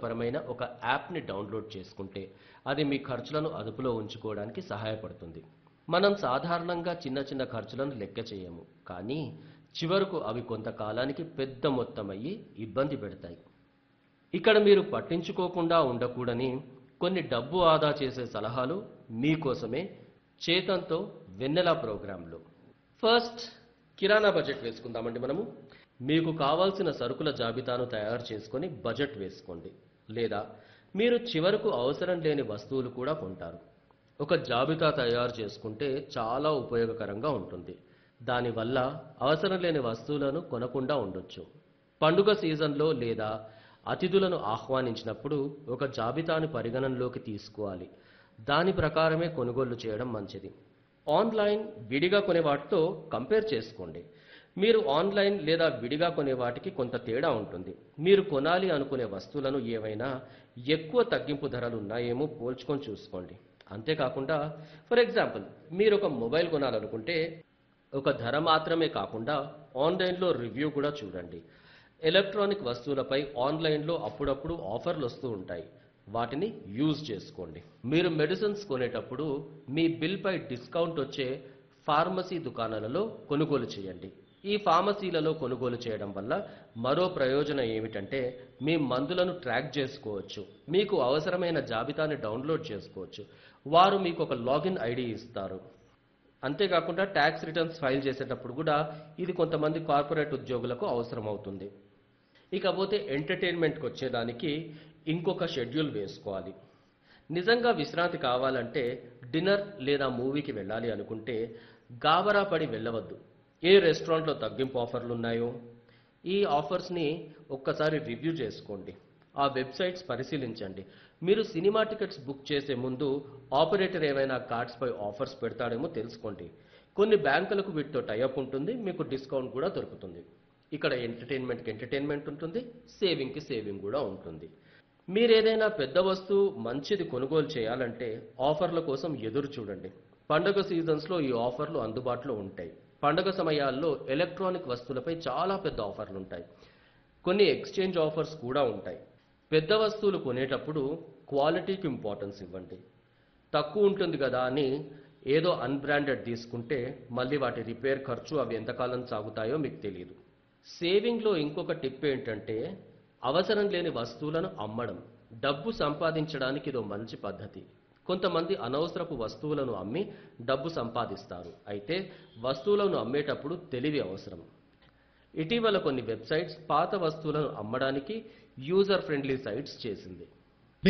ఆర్థికపరమైన ఒక యాప్ని డౌన్లోడ్ చేసుకుంటే అది మీ ఖర్చులను అదుపులో ఉంచుకోవడానికి సహాయపడుతుంది మనం సాధారణంగా చిన్న చిన్న ఖర్చులను లెక్క చేయము కానీ చివరకు అవి కొంతకాలానికి పెద్ద మొత్తం అయ్యి ఇబ్బంది పెడతాయి ఇక్కడ మీరు పట్టించుకోకుండా ఉండకూడని కొన్ని డబ్బు ఆదా చేసే సలహాలు మీకోసమే చేతంతో వెన్నెల ప్రోగ్రాంలో ఫస్ట్ కిరాణా బడ్జెట్ వేసుకుందామండి మనము మీకు కావాల్సిన సరుకుల జాబితాను తయారు చేసుకొని బడ్జెట్ వేసుకోండి లేదా మీరు చివరకు అవసరం లేని వస్తువులు కూడా కొంటారు ఒక జాబితా తయారు చేసుకుంటే చాలా ఉపయోగకరంగా ఉంటుంది దానివల్ల అవసరం లేని వస్తువులను కొనకుండా ఉండొచ్చు పండుగ సీజన్లో లేదా అతిథులను ఆహ్వానించినప్పుడు ఒక జాబితాను పరిగణనలోకి తీసుకోవాలి దాని ప్రకారమే కొనుగోలు చేయడం మంచిది ఆన్లైన్ విడిగా కొనే వాటితో కంపేర్ చేసుకోండి మీరు ఆన్లైన్ లేదా విడిగా కొనే వాటికి కొంత తేడా ఉంటుంది మీరు కొనాలి అనుకునే వస్తువులను ఏవైనా ఎక్కువ తగ్గింపు ధరలు ఉన్నాయేమో పోల్చుకొని చూసుకోండి అంతేకాకుండా ఫర్ ఎగ్జాంపుల్ మీరు ఒక మొబైల్ కొనాలనుకుంటే ఒక ధర మాత్రమే కాకుండా ఆన్లైన్లో రివ్యూ కూడా చూడండి ఎలక్ట్రానిక్ వస్తువులపై ఆన్లైన్లో అప్పుడప్పుడు ఆఫర్లు వస్తూ ఉంటాయి వాటిని యూజ్ చేసుకోండి మీరు మెడిసిన్స్ కొనేటప్పుడు మీ బిల్పై డిస్కౌంట్ వచ్చే ఫార్మసీ దుకాణాలలో కొనుగోలు చేయండి ఈ ఫార్మసీలలో కొనుగోలు చేయడం వల్ల మరో ప్రయోజనం ఏమిటంటే మీ మందులను ట్రాక్ చేసుకోవచ్చు మీకు అవసరమైన జాబితాని డౌన్లోడ్ చేసుకోవచ్చు వారు మీకు ఒక లాగిన్ ఐడి ఇస్తారు అంతేకాకుండా ట్యాక్స్ రిటర్న్స్ ఫైల్ చేసేటప్పుడు కూడా ఇది కొంతమంది కార్పొరేట్ ఉద్యోగులకు అవసరం అవుతుంది ఇకపోతే ఎంటర్టైన్మెంట్కి వచ్చేదానికి ఇంకొక షెడ్యూల్ వేసుకోవాలి నిజంగా విశ్రాంతి కావాలంటే డిన్నర్ లేదా మూవీకి వెళ్ళాలి అనుకుంటే గాబరా పడి వెళ్ళవద్దు ఏ రెస్టారెంట్లో తగ్గింపు ఆఫర్లు ఉన్నాయో ఈ ఆఫర్స్ని ఒక్కసారి రివ్యూ చేసుకోండి ఆ వెబ్సైట్స్ పరిశీలించండి మీరు సినిమా టికెట్స్ బుక్ చేసే ముందు ఆపరేటర్ ఏవైనా కార్డ్స్పై ఆఫర్స్ పెడతాడేమో తెలుసుకోండి కొన్ని బ్యాంకులకు వీటితో టైఅప్ ఉంటుంది మీకు డిస్కౌంట్ కూడా దొరుకుతుంది ఇక్కడ ఎంటర్టైన్మెంట్కి ఎంటర్టైన్మెంట్ ఉంటుంది సేవింగ్కి సేవింగ్ కూడా ఉంటుంది మీరు ఏదైనా పెద్ద వస్తువు మంచిది కొనుగోలు చేయాలంటే ఆఫర్ల కోసం ఎదురు చూడండి పండుగ సీజన్స్లో ఈ ఆఫర్లు అందుబాటులో ఉంటాయి పండుగ సమయాల్లో ఎలక్ట్రానిక్ వస్తువులపై చాలా పెద్ద ఆఫర్లు ఉంటాయి కొన్ని ఎక్స్చేంజ్ ఆఫర్స్ కూడా ఉంటాయి పెద్ద వస్తువులు కొనేటప్పుడు క్వాలిటీకి ఇంపార్టెన్స్ ఇవ్వండి తక్కువ ఉంటుంది కదా అని ఏదో అన్బ్రాండెడ్ తీసుకుంటే మళ్ళీ వాటి రిపేర్ ఖర్చు అవి ఎంతకాలం సాగుతాయో మీకు తెలియదు సేవింగ్లో ఇంకొక టిప్ ఏంటంటే అవసరం లేని వస్తువులను అమ్మడం డబ్బు సంపాదించడానికి ఇదో మంచి పద్ధతి కొంతమంది అనవసరపు వస్తువులను అమ్మి డబ్బు సంపాదిస్తారు అయితే వస్తువులను అమ్మేటప్పుడు తెలివి అవసరం ఇటీవల కొన్ని వెబ్సైట్స్ పాత వస్తువులను అమ్మడానికి యూజర్ ఫ్రెండ్లీ సైట్స్ చేసింది